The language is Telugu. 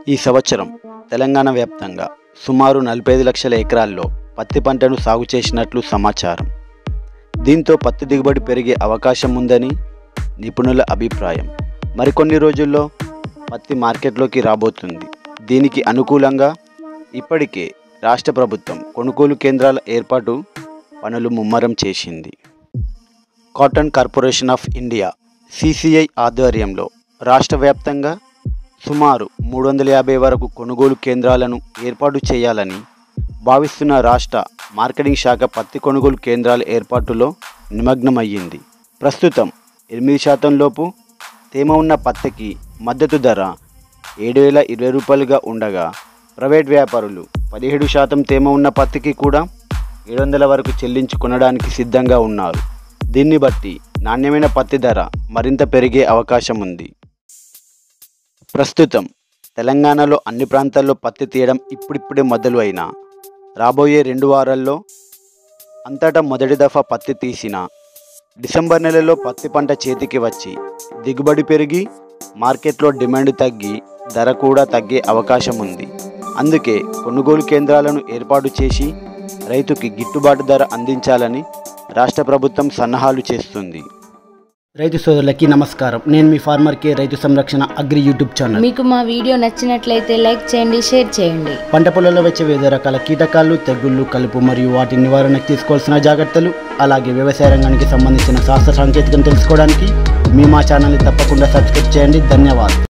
ఈ సంవత్సరం తెలంగాణ వ్యాప్తంగా సుమారు నలభై ఐదు లక్షల ఎకరాల్లో పత్తి పంటను సాగు చేసినట్లు సమాచారం దీంతో పత్తి దిగుబడి పెరిగే అవకాశం ఉందని నిపుణుల అభిప్రాయం మరికొన్ని రోజుల్లో పత్తి మార్కెట్లోకి రాబోతుంది దీనికి అనుకూలంగా ఇప్పటికే రాష్ట్ర ప్రభుత్వం కొనుగోలు కేంద్రాల ఏర్పాటు పనులు ముమ్మరం చేసింది Cotton Corporation of India CCI ఆధ్వర్యంలో రాష్ట్ర వ్యాప్తంగా సుమారు మూడు వందల యాభై వరకు కొనుగోలు కేంద్రాలను ఏర్పాటు చేయాలని భావిస్తున్న రాష్ట్ర మార్కెటింగ్ శాఖ పత్తి కొనుగోలు కేంద్రాల ఏర్పాటులో నిమగ్నమయ్యింది ప్రస్తుతం ఎనిమిది శాతం లోపు తేమ ఉన్న పత్తికి మద్దతు ధర ఏడు వేల ఇరవై రూపాయలుగా ఉండగా ప్రైవేట్ వ్యాపారులు పదిహేడు శాతం తేమ ఉన్న పత్తికి కూడా ఏడు వందల వరకు చెల్లించి కొనడానికి సిద్ధంగా ఉన్నారు దీన్ని బట్టి నాణ్యమైన పత్తి ధర మరింత పెరిగే అవకాశం ఉంది ప్రస్తుతం తెలంగాణలో అన్ని ప్రాంతాల్లో పత్తి తీయడం ఇప్పుడిప్పుడే మొదలు అయినా రాబోయే రెండు వారాల్లో అంతటా మొదటి దఫా పత్తి తీసిన డిసెంబర్ నెలలో పత్తి పంట చేతికి వచ్చి దిగుబడి పెరిగి మార్కెట్లో డిమాండ్ తగ్గి ధర కూడా తగ్గే అవకాశం ఉంది అందుకే కొనుగోలు కేంద్రాలను ఏర్పాటు చేసి రైతుకి గిట్టుబాటు ధర అందించాలని రాష్ట్ర ప్రభుత్వం సన్నాహాలు చేస్తుంది రైతు సోదరులకి నమస్కారం నేను మీ ఫార్మర్ కే రైతు సంరక్షణ అగ్రి యూట్యూబ్ ఛానల్ మీకు మా వీడియో నచ్చినట్లయితే లైక్ చేయండి షేర్ చేయండి పంట పొలంలో వచ్చే వివిధ రకాల కీటకాలు తెగుళ్ళు కలుపు మరియు వాటి నివారణకు తీసుకోవాల్సిన జాగ్రత్తలు అలాగే వ్యవసాయ రంగానికి సంబంధించిన శాస్త్ర సాంకేతికను తెలుసుకోవడానికి మీ మా ఛానల్ని తప్పకుండా సబ్స్క్రైబ్ చేయండి ధన్యవాదాలు